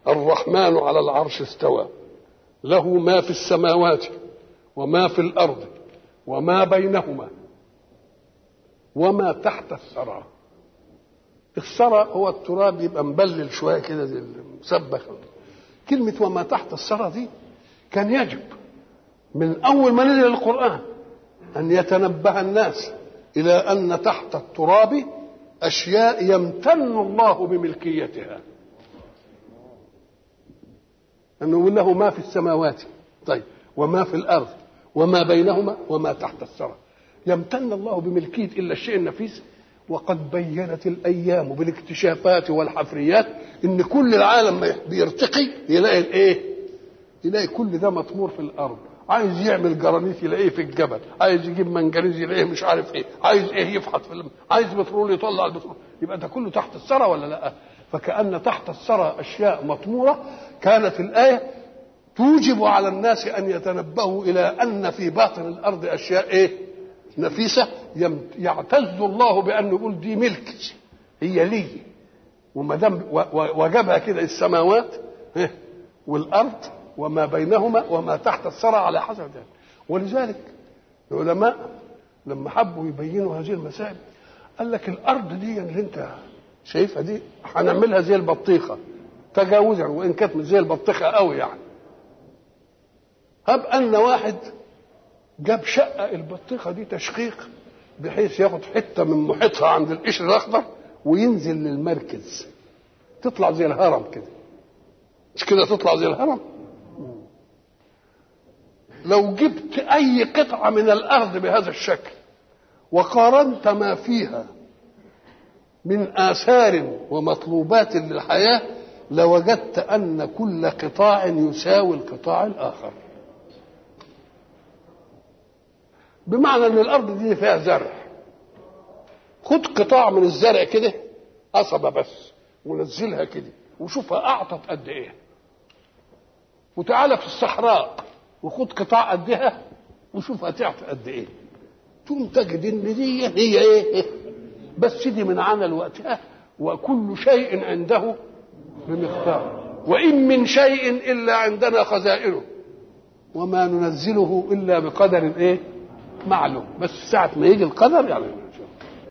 الرحمن على العرش استوى له ما في السماوات وما في الارض وما بينهما وما تحت الثرى الثرى هو التراب يبقى مبلل شويه كده زي مسبخ كلمه وما تحت الثرى دي كان يجب من اول ما نزل القران ان يتنبه الناس الى ان تحت التراب اشياء يمتن الله بملكيتها انه يقول له ما في السماوات طيب وما في الارض وما بينهما وما تحت الثرى يمتن الله بملكيه الا الشيء النفيس وقد بينت الايام بالاكتشافات والحفريات ان كل العالم بيرتقي يلاقي الايه يلاقي كل ده مطمور في الارض عايز يعمل جرانيت يلاقيه في الجبل عايز يجيب منجنيز يلاقيه مش عارف ايه عايز ايه يفحط في الم... عايز بترول يطلع البترول يبقى ده كله تحت الثرى ولا لا فكأن تحت الثرى أشياء مطمورة كانت الآية توجب على الناس أن يتنبهوا إلى أن في باطن الأرض أشياء إيه نفيسة يعتز الله بأن يقول دي ملكي هي لي وما دام وجبها كده السماوات والأرض وما بينهما وما تحت الثرى على حسب ذلك ولذلك العلماء لما حبوا يبينوا هذه المسائل قال لك الأرض دي اللي أنت شايفها دي هنعملها زي البطيخه تجاوزا وان كانت مش زي البطيخه قوي يعني هب ان واحد جاب شقه البطيخه دي تشقيق بحيث ياخد حته من محيطها عند القشر الاخضر وينزل للمركز تطلع زي الهرم كده مش كده تطلع زي الهرم لو جبت اي قطعه من الارض بهذا الشكل وقارنت ما فيها من آثار ومطلوبات للحياة لوجدت أن كل قطاع يساوي القطاع الآخر بمعنى أن الأرض دي فيها زرع خد قطاع من الزرع كده قصبة بس ونزلها كده وشوفها أعطت قد إيه وتعالى في الصحراء وخد قطاع قدها وشوفها تعطي قد إيه تقوم تجد إن دي هي إيه بس دي من عمل وقتها وكل شيء عنده بمقدار وإن من شيء إلا عندنا خزائنه وما ننزله إلا بقدر إيه معلوم بس ساعة ما يجي القدر يعني